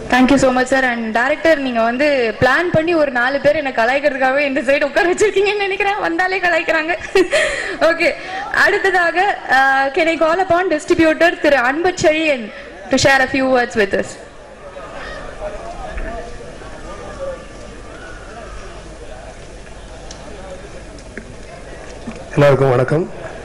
thank you so much sir and director நீங்க வந்து plan பண்ணி ஒரு நாலு பேர் என்ன கலாய்க்கிறதுக்காகவே இந்த சைடு உட்கார வச்சிருக்கீங்கன்னு நினைக்கிறேன் வந்தாலே கலாய்க்கிறாங்க ஓகே அடுத்ததாக can I call upon distributor திரு Anbuchezhiyan to share a few words with us எல்லாருக்கும் வணக்கம்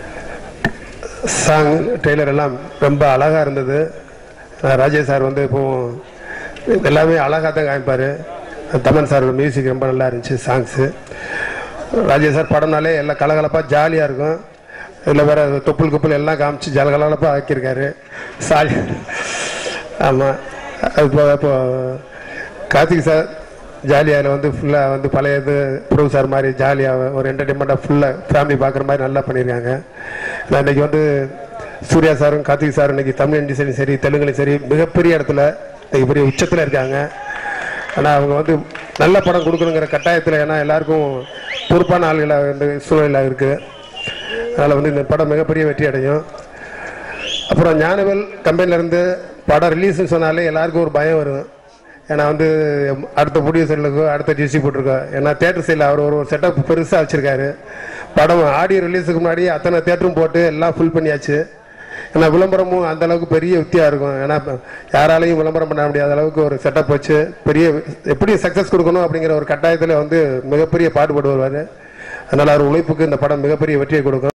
சாங் ட்ரெய்லர் எல்லாம் ரொம்ப அழகாக இருந்தது அஹ் ராஜேஷ் சார் வந்து இப்போ எல்லாமே அழகாக தான் காமிப்பார் தமன் சாரோட மியூசிக் ரொம்ப நல்லா இருந்துச்சு சாங்ஸு ராஜேஷ் சார் படம்னாலே எல்லாம் கலகலப்பாக ஜாலியாக இருக்கும் இதில் வேற தொப்புள் குப்புள் எல்லாம் காமிச்சு ஜலகலப்பாக ஆக்கியிருக்காரு சாலி ஆமாம் அது இப்போ இப்போ கார்த்திக் சார் ஜாலியாக அதில் வந்து ஃபுல்லாக வந்து பழைய இது ப்ரூவ் சார் மாதிரி ஜாலியாக ஒரு என்டர்டைன்மெண்ட்டாக ஃபுல்லாக ஃபேமிலி பார்க்குற மாதிரி நல்லா பண்ணியிருக்காங்க நான் இன்னைக்கு வந்து சூர்யா சாரும் கார்த்திக் சாரும் இன்னைக்கு தமிழ் இண்டஸ்ட்ரியும் சரி தெலுங்குலையும் சரி மிகப்பெரிய இடத்துல இன்னைக்கு பெரிய உச்சத்தில் இருக்காங்க ஆனால் அவங்க வந்து நல்ல படம் கொடுக்கணுங்கிற கட்டாயத்தில் ஏன்னா எல்லாருக்கும் பொறுப்பான ஆளுகளாக இந்த சூழ்நிலை இருக்குது அதனால் வந்து இந்த படம் மிகப்பெரிய வெற்றி அடையும் அப்புறம் ஞானவேல் கம்பெனிலேருந்து படம் ரிலீஸ்னு சொன்னாலே எல்லாருக்கும் ஒரு பயம் வரும் ஏன்னா வந்து அடுத்த ப்ரொடியூசர்களுக்கோ அடுத்த டிஸ்ட்ரிபியூட்டருக்கோ ஏன்னா தேட்டர் சைடில் அவர் ஒரு செட்டப் பெருசாக வச்சுருக்காரு படம் ஆடியோ ரிலீஸுக்கு முன்னாடி அத்தனை தேட்டரும் போட்டு எல்லாம் ஃபுல் பண்ணியாச்சு ஏன்னா விளம்பரமும் அந்த அளவுக்கு பெரிய யுக்தியாக இருக்கும் ஏன்னா இப்ப யாராலையும் விளம்பரம் பண்ண முடியாத அளவுக்கு ஒரு செட்டப் வச்சு பெரிய எப்படி சக்ஸஸ் கொடுக்கணும் அப்படிங்கிற ஒரு கட்டாயத்தில் வந்து மிகப்பெரிய பாடுபட்டு வருவார் அதனால் அவர் உழைப்புக்கு இந்த படம் மிகப்பெரிய வெற்றியை கொடுக்கும்